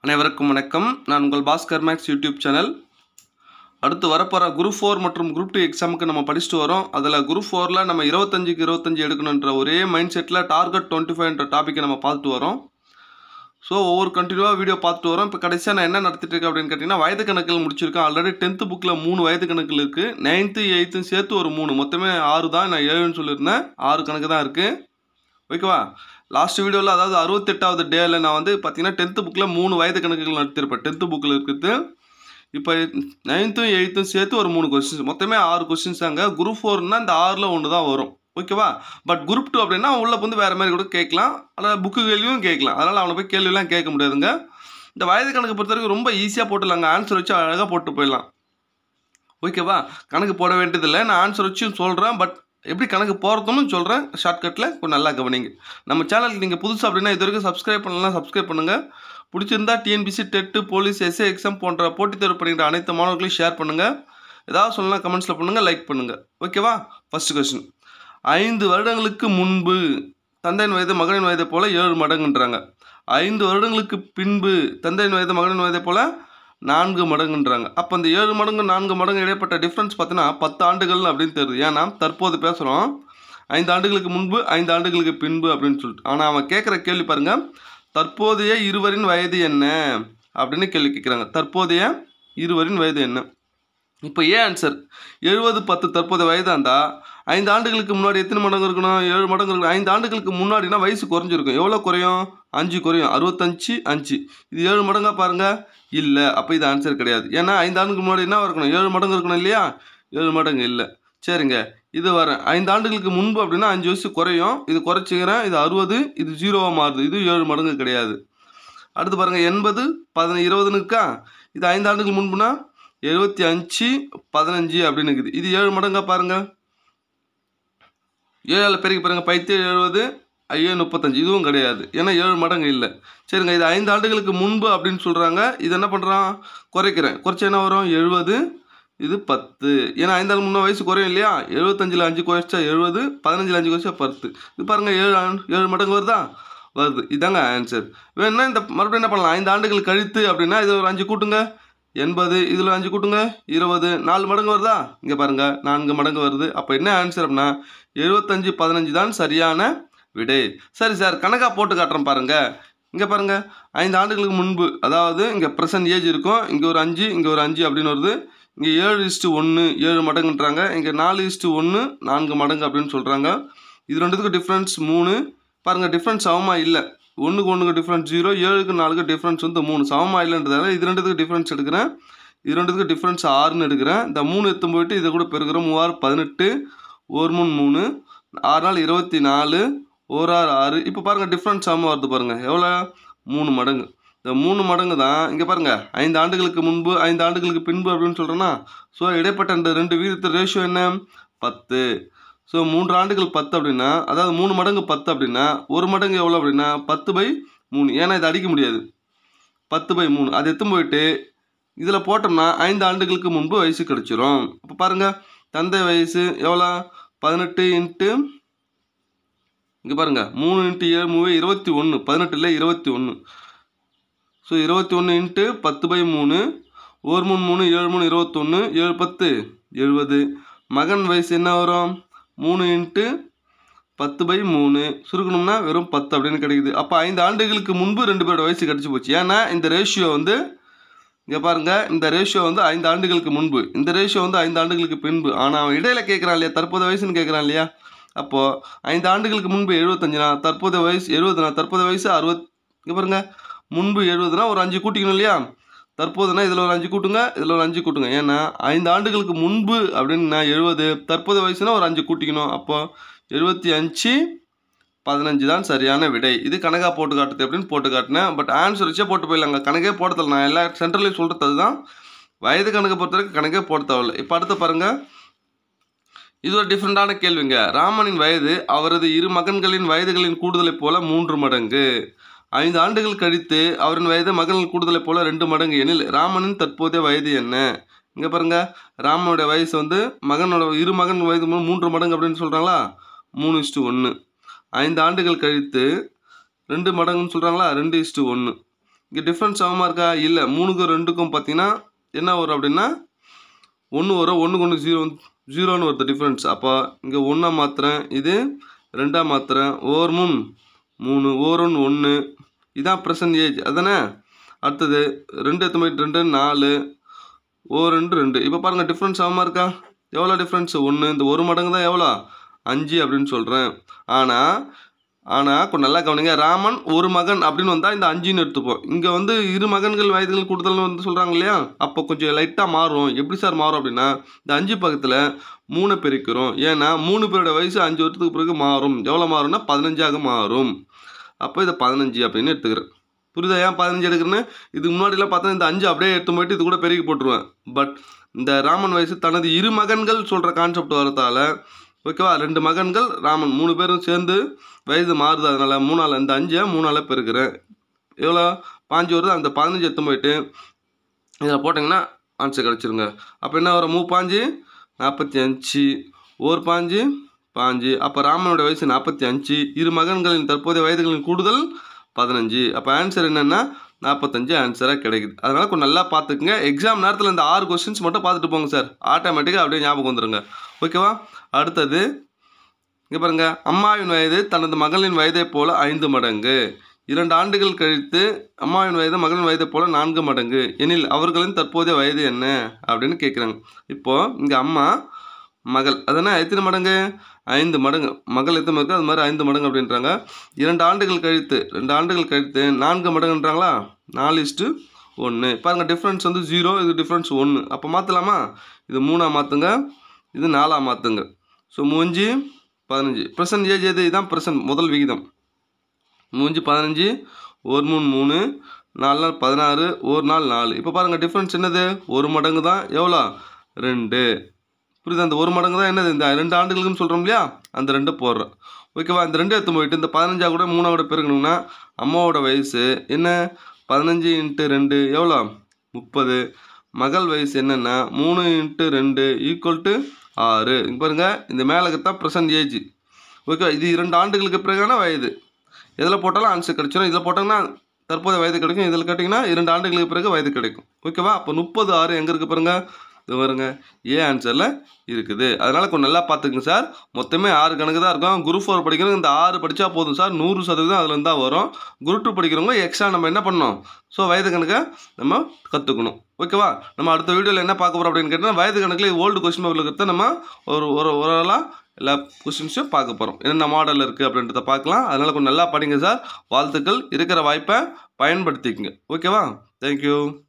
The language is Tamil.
அனைவருக்கும் வணக்கம் நான் உங்கள் பாஸ்கர் மேக்ஸ் யூடியூப் சேனல் அடுத்து வரப்போகிற குரூப் ஃபோர் மற்றும் குரூப் டூ எக்ஸாமுக்கு நம்ம படிச்சுட்டு வரோம் அதில் குரூப் ஃபோரில் நம்ம இருபத்தஞ்சுக்கு இருபத்தஞ்சு எடுக்கணுன்ற ஒரே மைண்ட் செட்டில் டார்கெட் டுவெண்ட்டி ஃபைவ்ன்ற டாப்பிக்கை நம்ம பார்த்துட்டு வரோம் ஸோ ஒவ்வொரு கண்டினியூவாக வீடியோ பார்த்துட்டு வரோம் இப்போ கடைசியாக நான் என்ன நடத்திட்டு இருக்கேன் அப்படின்னு கேட்டிங்கன்னா வயது கணக்கில் முடிச்சிருக்கேன் ஆல்ரெடி டென்த்து புக்கில் மூணு வயது கணக்கில் இருக்குது நைன்த்து எயித்தும் சேர்த்து ஒரு மூணு மொத்தமே ஆறு தான் நான் ஏழுன்னு சொல்லியிருந்தேன் ஆறு கணக்கு தான் இருக்குது ஓகேவா லாஸ்ட் வீடியோவில் அதாவது அறுபத்தெட்டாவது டேயில் நான் வந்து பார்த்தீங்கன்னா டென்த்து புக்கில் மூணு வயது கணக்குகள் நடத்திருப்பேன் டென்த்து புக்கில் இருக்குது இப்போ நைன்த்தும் எயித்தும் சேர்த்து ஒரு மூணு கொஸ்டின்ஸ் மொத்தமே ஆறு கொஸ்டின்ஸ் தாங்க குரூப் ஃபோர்னால் இந்த ஆறில் ஒன்று தான் வரும் ஓகேவா பட் குரூப் டூ அப்படின்னா உள்ள வந்து வேறு மாதிரி கூட கேட்கலாம் அல்லது புக்கு கேள்வியும் கேட்கலாம் அதனால் அவனை போய் கேள்வியெல்லாம் கேட்க முடியாதுங்க இந்த வயது கணக்கு பொறுத்த வரைக்கும் ரொம்ப ஈஸியாக போட்டுடலாங்க ஆன்சர் வச்சு அழகாக போட்டு போயிடலாம் ஓகேவா கணக்கு போட வேண்டியதில்லை நான் ஆன்சர் வச்சும் சொல்கிறேன் பட் எப்படி கணக்கு போகிறதுன்னு சொல்கிறேன் ஷார்ட்கட்டில் கொஞ்சம் நல்லா கவனிங்க நம்ம சேனலுக்கு நீங்கள் புதுசு அப்படின்னா இது வரைக்கும் சப்ஸ்கிரைப் பண்ணலாம் சப்ஸ்கிரைப் பண்ணுங்கள் பிடிச்சிருந்தா TNPSC TET police SA exam போன்ற போட்டித் தேர்வு படிக்கிற அனைத்து மாணவர்களையும் ஷேர் பண்ணுங்கள் ஏதாவது சொல்லலாம் கமெண்ட்ஸில் பண்ணுங்கள் லைக் பண்ணுங்கள் ஓகேவா ஃபஸ்ட் கொஸ்டின் ஐந்து வருடங்களுக்கு முன்பு தந்தையின் வயது மகனின் வயதை போல ஏழு மடங்குன்றாங்க ஐந்து வருடங்களுக்கு பின்பு தந்தையின் வயது மகனின் வயதை போல நான்கு மடங்குன்றாங்க அப்போ அந்த ஏழு மடங்கு நான்கு மடங்கு இடைப்பட்ட டிஃப்ரென்ஸ் பார்த்தீங்கன்னா பத்து ஆண்டுகள் அப்படின்னு தெரியுது ஏன்னா தற்போது பேசுகிறோம் ஐந்து ஆண்டுகளுக்கு முன்பு ஐந்து ஆண்டுகளுக்கு பின்பு அப்படின்னு சொல்லிட்டு ஆனால் அவன் கேட்குற கேள்வி பாருங்கள் தற்போதைய இருவரின் வயது என்ன அப்படின்னு கேள்வி கேட்குறாங்க தற்போதைய இருவரின் வயது என்ன இப்போ ஏ ஆன்சர் எழுபது பத்து தற்போதைய வயதாக இருந்தால் ஐந்து ஆண்டுகளுக்கு முன்னாடி எத்தனை மடங்கு இருக்கணும் ஏழு மடங்கு இருக்கணும் ஐந்து ஆண்டுகளுக்கு முன்னாடினா வயசு குறைஞ்சிருக்கும் எவ்வளோ குறையும் அஞ்சு குறையும் அறுபத்தஞ்சு அஞ்சு இது ஏழு மடங்கா பாருங்கள் இல்லை அப்போ இது ஆன்சர் கிடையாது ஏன்னா ஐந்து ஆண்டுக்கு முன்னாடி என்ன இருக்கணும் ஏழு மடங்கு இருக்கணும் இல்லையா ஏழு மடங்கு இல்லை சரிங்க இது வரேன் ஐந்து ஆண்டுகளுக்கு முன்பு அப்படின்னா அஞ்சு வயசு குறையும் இது குறைச்சிக்கிறேன் இது அறுபது இது ஜீரோவாக மாறுது இது ஏழு மடங்கு கிடையாது அடுத்து பாருங்கள் எண்பது பதின இருபதுனுக்கா இது ஐந்து ஆண்டுகள் முன்புனா எழுபத்தி அஞ்சு பதினஞ்சு அப்படின்னு இருக்குது இது ஏழு மடங்கா பாருங்கள் ஏழால் பெருக்கி பாருங்கள் பைத்து எழுபது ஐயோ முப்பத்தஞ்சு இதுவும் கிடையாது ஏன்னா ஏழு மடங்கு இல்லை சரிங்க இது ஐந்து ஆண்டுகளுக்கு முன்பு அப்படின்னு சொல்கிறாங்க இது என்ன பண்ணுறான் குறைக்கிறேன் குறைச்சா என்ன வரும் எழுபது இது பத்து ஏன்னா ஐந்தாண்டு முன்னே வயசு குறையும் இல்லையா எழுபத்தஞ்சில் அஞ்சு குறைச்சா எழுபது பதினஞ்சில் அஞ்சு குறைச்சா பத்து இது பாருங்கள் ஏழு ஆண்டு ஏழு மடங்கு வருதா வருது இதாங்க ஆன்சர் வேணும்னா இந்த மறுபடியும் என்ன பண்ணலாம் ஐந்து ஆண்டுகள் கழித்து அப்படின்னா இது ஒரு அஞ்சு கூட்டுங்க எண்பது இதில் அஞ்சு கூட்டுங்க இருபது நாலு மடங்கு வருதா இங்கே பாருங்கள் நான்கு மடங்கு வருது அப்போ என்ன ஆன்சர் அப்படின்னா எழுபத்தஞ்சு பதினஞ்சு தான் சரியான விடை சரி சார் கணக்காக போட்டு காட்டுறேன் பாருங்கள் இங்கே பாருங்கள் ஐந்து ஆண்டுகளுக்கு முன்பு அதாவது இங்கே ப்ரெசன்ட் ஏஜ் இருக்கும் இங்கே ஒரு அஞ்சு இங்கே ஒரு அஞ்சு அப்படின்னு வருது இங்கே ஏழு இஸ்ட்டு ஒன்று ஏழு மடங்குன்றாங்க இங்கே நாலு இஸ்ட்டு ஒன்று நான்கு மடங்கு அப்படின்னு சொல்கிறாங்க இது ரெண்டுத்துக்கும் டிஃப்ரென்ஸ் மூணு பாருங்கள் டிஃப்ரென்ஸ் சமமாக இல்லை ஒன்றுக்கு ஒன்றுக்கு டிஃப்ரென்ஸ் ஜீரோ ஏழுக்கு நாலுக்கு டிஃப்ரென்ஸ் வந்து மூணு சமமாக இல்லைன்றதால இது ரெண்டுத்துக்கு டிஃப்ரென்ஸ் எடுக்கிறேன் இது ரெண்டுத்துக்கு டிஃப்ரென்ஸ் ஆறுன்னு எடுக்கிறேன் இந்த மூணு எடுத்து போயிட்டு இதை கூட பெருக்கிறோம் மூவாறு பதினெட்டு ஒரு மூணு மூணு ஆறு நாள் இருபத்தி நாலு ஒரு ஆறு ஆறு இப்போ பாருங்கள் டிஃப்ரென்ஸ் சமமாக வருது பாருங்கள் எவ்வளோ மூணு மடங்கு இந்த மூணு மடங்கு தான் இங்கே பாருங்கள் ஐந்து ஆண்டுகளுக்கு முன்பு ஐந்து ஆண்டுகளுக்கு பின்பு அப்படின்னு சொல்கிறேன்னா ஸோ இடைப்பட்ட இந்த ரெண்டு வீதத்து ரேஷியோ என்ன பத்து ஸோ மூன்று ஆண்டுகள் பத்து அப்படின்னா அதாவது மூணு மடங்கு பத்து அப்படின்னா ஒரு மடங்கு எவ்வளோ அப்படின்னா பத்து பை மூணு ஏன்னா இதை அடிக்க முடியாது பத்து பை மூணு அது எத்தும் போயிட்டு இதில் போட்டோம்னா ஐந்து ஆண்டுகளுக்கு முன்பு வயசு கிடச்சிரும் அப்போ பாருங்கள் தந்தை வயசு எவ்வளோ பதினெட்டு இன்ட்டு இங்கே பாருங்கள் மூணு இன்ட்டு ஏழு மூணு இருபத்தி ஒன்று பதினெட்டில் இருபத்தி ஒன்று ஸோ இருபத்தி ஒன்று இன்ட்டு பத்து பை மூணு ஒரு மூணு மூணு ஏழு மூணு இருபத்தொன்று ஏழு பத்து எழுபது மகன் வயசு என்ன வரும் மூணு இன்ட்டு பத்து பை மூணு சுருக்கணும்னா வெறும் பத்து அப்படின்னு கிடைக்குது அப்போ ஐந்து ஆண்டுகளுக்கு முன்பு ரெண்டு பேரோட வயசு கிடச்சி போச்சு ஏன்னா இந்த ரேஷியோ வந்து இங்கே பாருங்கள் இந்த ரேஷியோ வந்து ஐந்து ஆண்டுகளுக்கு முன்பு இந்த ரேஷியோ வந்து ஐந்து ஆண்டுகளுக்கு பின்பு ஆனால் அவன் இடையில கேட்குறான் இல்லையா தற்போதைய வயசுன்னு கேட்குறான் இல்லையா அப்போது ஐந்து ஆண்டுகளுக்கு முன்பு எழுபத்தஞ்சுனா தற்போதைய வயசு எழுபதுனா தற்போதைய வயசு அறுபத் இங்கே பாருங்கள் முன்பு எழுபதுனா ஒரு அஞ்சு கூட்டிக்கணும் இல்லையா தற்போதுனா இதில் ஒரு அஞ்சு கூட்டுங்க இதில் ஒரு அஞ்சு கூட்டுங்க ஏன்னா ஐந்து ஆண்டுகளுக்கு முன்பு அப்படின்னா எழுபது தற்போதைய வயசுனா ஒரு அஞ்சு கூட்டிக்கணும் அப்போது எழுபத்தி அஞ்சு பதினஞ்சு தான் சரியான விடை இது கணக்காக போட்டு காட்டுது அப்படின்னு போட்டு காட்டினேன் பட் ஆன்சர் வச்சே போட்டு போயிடலாங்க கணக்கே போட தேவை நான் எல்லா சென்டர்லையும் சொல்கிறது அதுதான் வயது கணக்கை பொறுத்த வரைக்கும் கணக்கே போட தேவையில்லை இப்போ அடுத்து பாருங்கள் இது ஒரு டிஃப்ரெண்ட்டான கேள்விங்க ராமனின் வயது அவரது இரு மகன்களின் வயதுகளின் கூடுதலைப் போல மூன்று மடங்கு ஐந்து ஆண்டுகள் கழித்து அவரின் வயது மகன்கள் கூடுதலைப் போல ரெண்டு மடங்கு எனில் ராமனின் தற்போதைய வயது என்ன இங்கே பாருங்க ராமனுடைய வயசு வந்து மகனோட இரு மகன் வயது மூன்று மடங்கு அப்படின்னு சொல்கிறாங்களா மூணு இஸ்டு ஒன்று ஐந்து ஆண்டுகள் கழித்து ரெண்டு மடங்குன்னு சொல்கிறாங்களா ரெண்டு இஸ்டு ஒன்று இங்கே டிஃப்ரென்ஸ் சமமாக இருக்கா இல்லை மூணுக்கும் ரெண்டுக்கும் பார்த்தீங்கன்னா என்ன வரும் அப்படின்னா ஒன்று வரும் ஒன்றுக்கு ஒன்று ஜீரோ ஜீரோன்னு வருது டிஃப்ரென்ஸ் அப்போ இங்கே ஒன்றா மாத்திரேன் இது ரெண்டாக மாத்திரேன் ஓர் மூணு மூணு ஓர் ஒன்று ஒன்று இதான் ப்ரெசன்ட் ஏஜ் அதானே அடுத்தது ரெண்டு எத்தனை ரெண்டு நாலு ஓ ரெண்டு ரெண்டு இப்போ பாருங்கள் டிஃப்ரென்ஸ் சமமாக இருக்கா எவ்வளோ டிஃப்ரென்ஸ் ஒன்று இந்த ஒரு மடங்கு தான் எவ்வளோ அஞ்சு அப்படின்னு சொல்கிறேன் ஆனால் ஆனால் கொஞ்சம் நல்லா கவனிங்க ராமன் ஒரு மகன் அப்படின்னு வந்தால் இந்த அஞ்சுன்னு எடுத்துப்போம் இங்கே வந்து இரு மகன்கள் வயதுகள் கூடுதல்னு வந்து சொல்கிறாங்க இல்லையா அப்போ கொஞ்சம் லைட்டாக மாறும் எப்படி சார் மாறும் அப்படின்னா இந்த அஞ்சு பக்கத்தில் மூணை பெருக்கிறோம் ஏன்னா மூணு பேரோட வயசு அஞ்சு வருஷத்துக்கு பிறகு மாறும் எவ்வளோ மாறும்னா பதினஞ்சாக மாறும் அப்போ இதை பதினஞ்சு அப்படின்னு எடுத்துக்கிறேன் புரியுதா ஏன் பதினஞ்சு எடுக்கிறேன்னு இதுக்கு முன்னாடிலாம் பார்த்தா இந்த அஞ்சு அப்படியே எடுத்து போயிட்டு இது கூட பெருக்கி போட்டுருவேன் பட் இந்த ராமன் வயசு தனது இரு மகன்கள் சொல்கிற கான்செப்ட் வரதால ஓகேவா ரெண்டு மகன்கள் ராமன் மூணு பேரும் சேர்ந்து வயது மாறுது அதனால் மூணால் இந்த அஞ்சை மூணால் பெருக்கிறேன் எவ்வளோ பாஞ்சு வருது அந்த பதினஞ்சு எடுத்து போயிட்டு இதில் போட்டிங்கன்னா ஆன்சர் கிடச்சிருங்க அப்போ என்ன வரும் மூ பாஞ்சு நாற்பத்தி அஞ்சு ஓர் பாஞ்சு பாஞ்சு அப்போ ராமனோட வயசு நாற்பத்தி அஞ்சு இரு மகன்களின் தற்போதைய வயதுகளின் கூடுதல் பதினஞ்சு அப்போ ஆன்சர் என்னென்னா நாற்பத்தஞ்சு ஆன்சராக கிடைக்குது அதனால் கொஞ்சம் நல்லா பார்த்துக்குங்க எக்ஸாம் நேரத்தில் இந்த ஆறு கொஸ்டின்ஸ் மட்டும் பார்த்துட்டு போங்க சார் ஆட்டோமேட்டிக்காக அப்படியே ஞாபகம் வந்துருங்க ஓகேவா அடுத்தது இங்கே பாருங்க அம்மாவின் வயது தனது மகளின் வயதைப் போல ஐந்து மடங்கு இரண்டு ஆண்டுகள் கழித்து அம்மாவின் வயது மகளின் வயதைப் போல நான்கு மடங்கு எனில் அவர்களின் தற்போதைய வயது என்ன அப்படின்னு கேட்குறாங்க இப்போது இங்கே அம்மா மகள் அதானே எத்தனை மடங்கு ஐந்து மடங்கு மகள் எத்தனை இருக்குது அது மாதிரி ஐந்து மடங்கு அப்படின்றாங்க இரண்டு ஆண்டுகள் கழித்து ரெண்டு ஆண்டுகள் கழித்து நான்கு மடங்குன்றாங்களா நாலு இஸ்ட்டு ஒன்று பாருங்கள் டிஃப்ரென்ஸ் வந்து ஜீரோ இது டிஃப்ரென்ஸ் ஒன்று அப்போ மாற்றலாமா இது மூணாக மாற்றுங்க இது நாலாக மாற்றுங்க ஸோ மூஞ்சி பதினஞ்சு ப்ரெசன்ட் ஏஜ் எது இதுதான் ப்ரெசன்ட் முதல் விகிதம் மூஞ்சி பதினஞ்சு ஒரு மூணு மூணு நாலு நாள் பதினாறு ஒரு நாள் நாலு இப்போ பாருங்கள் டிஃப்ரென்ஸ் என்னது ஒரு மடங்கு தான் எவ்வளோ ரெண்டு புரியுது அந்த ஒரு மடங்கு தான் என்னது இந்த ரெண்டு ஆண்டுகளுக்குன்னு சொல்கிறோம் இல்லையா அந்த ரெண்டு போடுறோம் ஓகேவா இந்த ரெண்டு எடுத்து போயிட்டு இந்த பதினஞ்சா கூட மூணா கூட பெருக்கணும்னா அம்மாவோட வயசு என்ன பதினஞ்சு இன்ட்டு ரெண்டு எவ்வளோ முப்பது மகள் வயசு என்னென்னா மூணு இன்ட்டு ரெண்டு ஈக்குவல் டு ஆறு இங்கே பாருங்கள் இந்த மேலே தான் ப்ரெசன்ட் ஏஜ் ஓகே இது இரண்டு ஆண்டுகளுக்கு பிறகான வயது எதில் போட்டாலும் ஆன்சர் கிடைச்சிடும் இதில் போட்டாங்கன்னா தற்போதைய வயது கிடைக்கும் இதில் கேட்டிங்கன்னா இரண்டு ஆண்டுகளுக்கு பிறகு வயது கிடைக்கும் ஓகேவா அப்போ முப்பது ஆறு எங்கே இருக்குது பாருங்க இது பாருங்க ஏ ஆன்சரில் இருக்குது அதனால் கொஞ்சம் நல்லா பார்த்துக்குங்க சார் மொத்தமே ஆறு கணக்கு தான் இருக்கும் குரூப் ஃபோர் படிக்கிறவங்க இந்த ஆறு படித்தா போதும் சார் நூறு சதவீதம் அதுலேருந்து தான் வரும் குரூப் டூ படிக்கிறவங்க எக்ஸ்ட்ரா நம்ம என்ன பண்ணணும் ஸோ வயது கணக்கை நம்ம கற்றுக்கணும் ஓகேவா நம்ம அடுத்த வீடியோவில் என்ன பார்க்க போகிறோம் அப்படின்னு கேட்டால் வயது கணக்கில் ஓல்டு கொஸ்டின் பேப்பர் இருக்கிறத நம்ம ஒரு ஒரு ஓரளவு எல்லா கொஸ்டின்ஸும் பார்க்க போகிறோம் என்னென்ன மாடல் இருக்குது அப்படின்றத பார்க்கலாம் அதனால் கொஞ்சம் நல்லா படிங்க சார் வாழ்த்துக்கள் இருக்கிற வாய்ப்பை பயன்படுத்திக்கங்க ஓகேவா தேங்க்யூ